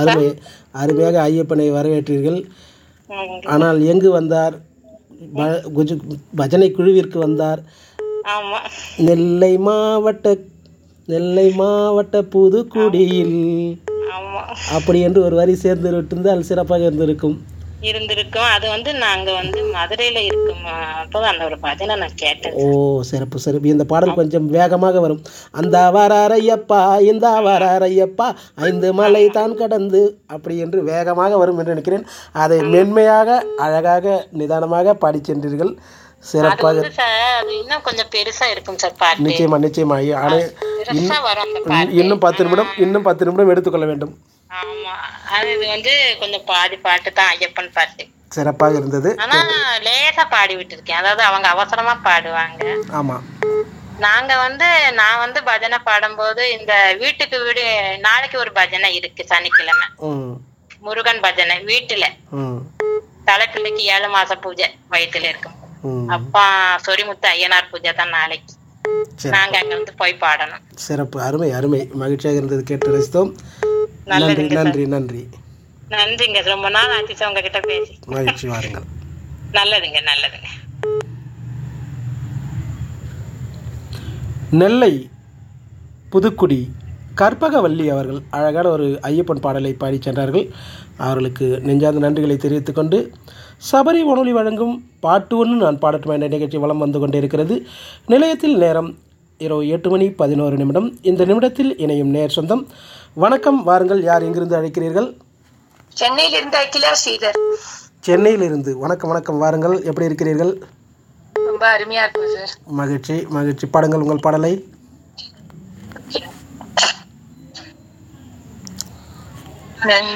அருமை அருமையாக ஐயப்பனை வரவேற்றீர்கள் ஆமாங்க. ஆனால் எங்கு வந்தார் ப- குஜு பஜனை குழுவிற்கு வந்தார் ஆமா நெல்லை மாவட்ட நெல்லை மாவட்ட புதுக்குடியில் ஆமா அப்படி என்று ஒரு வரி சேர்ந்து விட்டிருந்தால் சிறப்பாக இருந்திருக்கும் இருந்திருக்கும் அது வந்து நாங்க வந்து மதுரையில இருக்கும் அப்போ அந்த ஒரு பஜனை நான் கேட்டேன் ஓ சிறப்பு சிறப்பு இந்த பாடல் கொஞ்சம் வேகமாக வரும் அந்த வராரையப்பா இந்த வராரையப்பா ஐந்து மலை தான் கடந்து அப்படி என்று வேகமாக வரும் என்று நினைக்கிறேன் அதை மென்மையாக அழகாக நிதானமாக பாடிச் சென்றீர்கள் அது சிறப்பாக வந்து சார் அது இன்னும் கொஞ்சம் பெருசா இருக்கும் சார் பாட்டு நிச்சயமா நிச்சயமா ஆனால் பெருசா வரும் அந்த பாட்டு இன்னும் பத்து நிமிடம் இன்னும் பத்து நிமிடம் எடுத்துக்கொள்ள வேண்டும் ஆமா அது இது வந்து கொஞ்சம் பாதி பாட்டு தான் ஐயப்பன் பாட்டு சிறப்பாக இருந்தது ஆனா லேசா பாடி விட்டுருக்கேன் அதாவது அவங்க அவசரமா பாடுவாங்க ஆமாம் நாங்க வந்து நான் வந்து பஜனை பாடும்போது இந்த வீட்டுக்கு வீடு நாளைக்கு ஒரு பஜனை இருக்கு சனிக்கிழமை ம் முருகன் பஜனை வீட்டுல ம் தலைப்பிள்ளைக்கு ஏழு மாச பூஜை வயிற்றுல இருக்கும் ம் அப்பா சொரிமுத்து ஐயனார் பூஜை தான் நாளைக்கு சரி நாங்க அங்க வந்து போய் பாடணும் சிறப்பு அருமை அருமை மகிழ்ச்சியாக இருந்தது கேட்டு ரசித்தோம் நன்றி நன்றி நன்றி நன்றிங்க ரொம்ப நாள் ஆச்சு சார் உங்ககிட்ட பேசி மகிழ்ச்சி வாருங்கள் நல்லதுங்க நல்லதுங்க நெல்லை புதுக்குடி கற்பகவல்லி அவர்கள் அழகான ஒரு ஐயப்பன் பாடலை பாடி சென்றார்கள் அவர்களுக்கு நெஞ்சார்ந்த நன்றிகளை தெரிவித்துக்கொண்டு சபரி வானொலி வழங்கும் பாட்டு ஒன்று நான் பாடட்டுமா என்ற நிகழ்ச்சி வலம் வந்து கொண்டே இருக்கிறது நிலையத்தில் நேரம் இரவு எட்டு மணி பதினோரு நிமிடம் இந்த நிமிடத்தில் இணையும் நேர் சொந்தம் வணக்கம் வாருங்கள் யார் எங்கிருந்து அழைக்கிறீர்கள் சென்னையில இருந்து அகிலா ஸ்ரீதர் சென்னையிலிருந்து வணக்கம் வணக்கம் வாருங்கள் எப்படி இருக்கிறீர்கள் ரொம்ப அருமையா இருக்கும் சார் மகிழ்ச்சி மகிழ்ச்சி பாடுங்கள் உங்கள் பாடலை நன்றி